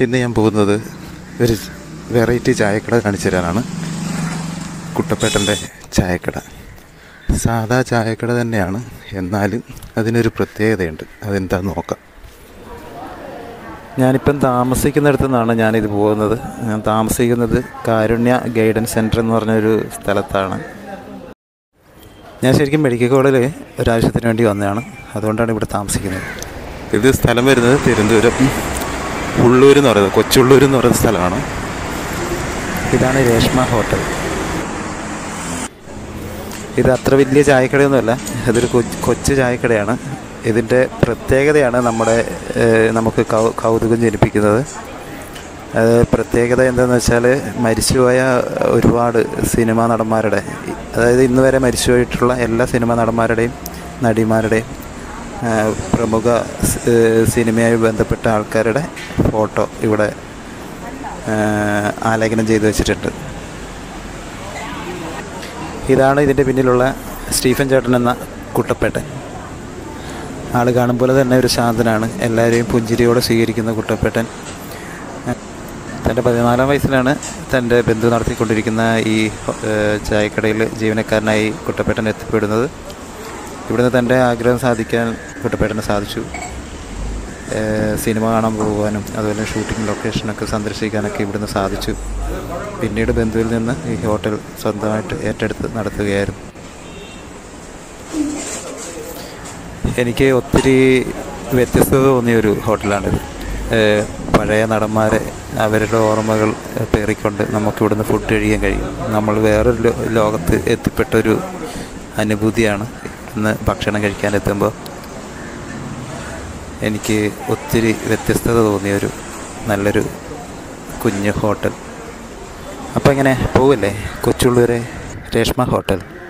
ഇന്ന് ഞാൻ പോകുന്നത് ഒരു വെറൈറ്റി ചായക്കട കാണിച്ചു തരാനാണ് കുട്ടപ്പേട്ടൻ്റെ ചായക്കട സാധാ ചായക്കട തന്നെയാണ് എന്നാലും അതിനൊരു പ്രത്യേകതയുണ്ട് അതെന്താന്ന് നോക്കാം ഞാനിപ്പം താമസിക്കുന്നിടത്തു നിന്നാണ് ഞാനിത് പോകുന്നത് ഞാൻ താമസിക്കുന്നത് കാരുണ്യ ഗൈഡൻസ് സെൻറ്റർ എന്ന് പറഞ്ഞൊരു സ്ഥലത്താണ് ഞാൻ ശരിക്കും മെഡിക്കൽ കോളേജിൽ ഒരാവശ്യത്തിന് വേണ്ടി വന്നതാണ് അതുകൊണ്ടാണ് ഇവിടെ താമസിക്കുന്നത് ഇത് സ്ഥലം വരുന്നത് തിരുവനന്തപുരം ഉള്ളൂർ എന്ന് പറയുന്നത് കൊച്ചുള്ളൂർ എന്ന് പറയുന്ന സ്ഥലമാണ് ഇതാണ് രേഷ്മ ഹോട്ടൽ ഇത് അത്ര വലിയ ചായക്കടയൊന്നുമല്ല ഇതൊരു കൊച്ച് കൊച്ചു ചായക്കടയാണ് ഇതിൻ്റെ പ്രത്യേകതയാണ് നമ്മുടെ ഏഹ്, നമുക്ക് കൗ കൗതുകം ജനിപ്പിക്കുന്നത് അത് പ്രത്യേകത എന്താണെന്ന് വെച്ചാൽ മരിച്ചുപോയ ഒരുപാട് സിനിമാ നടന്മാരുടെ അതായത് ഇന്ന് വരെ മരിച്ചുപോയിട്ടുള്ള എല്ലാ സിനിമാ നടന്മാരുടെയും നടിമാരുടെയും ആ, പ്രമുഖ സ്- ഏഹ്, സിനിമയുമായി ബന്ധപ്പെട്ട ആൾക്കാരുടെ ഫോട്ടോ ഇവിടെ ആ, ആലേഖനം ചെയ്തു വെച്ചിട്ടുണ്ട് ഇതാണ് ഇതിൻ്റെ പിന്നിലുള്ള സ്റ്റീഫൻ ചേട്ടൻ എന്ന കുട്ടപ്പേട്ടൻ ആൾ കാണുമ്പോൾ തന്നെ ഒരു ശാന്തനാണ് എല്ലാവരെയും പുഞ്ചിരിയോടെ സ്വീകരിക്കുന്ന കുട്ടപ്പേട്ടൻ തൻ്റെ പതിനാലാം വയസ്സിലാണ് തൻ്റെ ബന്ധു നടത്തിക്കൊണ്ടിരിക്കുന്ന ഈ ഏഹ്, ചായക്കടയിൽ ജീവനക്കാരനായി കുട്ടപ്പേട്ടൻ എത്തിപ്പെടുന്നത് ഇവിടുന്ന് തൻ്റെ ആഗ്രഹം സാധിക്കാൻ കുട്ടപ്പേട്ടന് സാധിച്ചു ഏഹ്, സിനിമ കാണാൻ പോകുവാനും അതുപോലെ ഷൂട്ടിംഗ് ലൊക്കേഷനൊക്കെ സന്ദർശിക്കാനൊക്കെ ഇവിടുന്ന് സാധിച്ചു പിന്നീട് ബന്ധുവിൽ നിന്ന് ഈ ഹോട്ടൽ സ്വന്തമായിട്ട് ഏറ്റെടുത്ത് നടത്തുകയായിരുന്നു എനിക്ക് ഒത്തിരി വ്യത്യസ്തത തോന്നിയ ഒരു ഹോട്ടലാണിത് ഏഹ് പഴയ നടന്മാരെ അവരുടെ ഓർമ്മകൾ പേറിക്കൊണ്ട് നമുക്കിവിടുന്ന് ഫുഡ് കഴിക്കാൻ കഴിയും നമ്മൾ വേറൊരു ലോ- ലോകത്ത് എത്തിപ്പെട്ടൊരു അനുഭൂതിയാണ് ഇന്ന് ഭക്ഷണം കഴിക്കാൻ എത്തുമ്പോൾ എനിക്ക് ഒത്തിരി വ്യത്യസ്തത തോന്നിയ ഒരു നല്ലൊരു കുഞ്ഞു ഹോട്ടൽ അപ്പോൾ ഇങ്ങനെ പോവില്ലേ കൊച്ചുള്ളൂരെ രേഷ്മ ഹോട്ടൽ